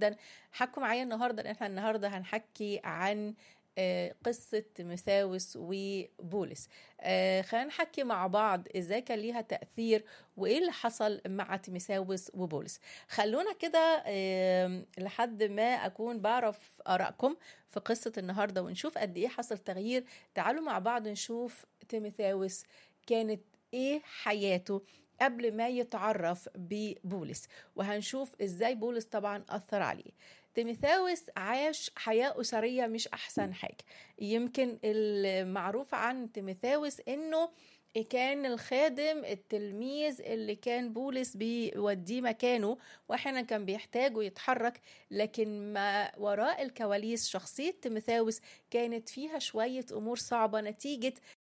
جدا حكوا معايا النهارده ان احنا النهارده هنحكي عن قصة تيموثاوس وبولس خلينا نحكي مع بعض ازاي كان ليها تأثير وايه اللي حصل مع تيموثاوس وبولس خلونا كده لحد ما اكون بعرف ارائكم في قصة النهاردة ونشوف قد ايه حصل تغيير تعالوا مع بعض نشوف تيموثاوس كانت ايه حياته قبل ما يتعرف ببولس وهنشوف ازاي بولس طبعا اثر عليه تيموثاوس عاش حياة أسرية مش أحسن حاجة يمكن المعروف عن تيموثاوس إنه كان الخادم التلميذ اللي كان بولس بيوديه مكانه واحيانا كان بيحتاجه يتحرك لكن ما وراء الكواليس شخصية تيموثاوس كانت فيها شوية أمور صعبة نتيجة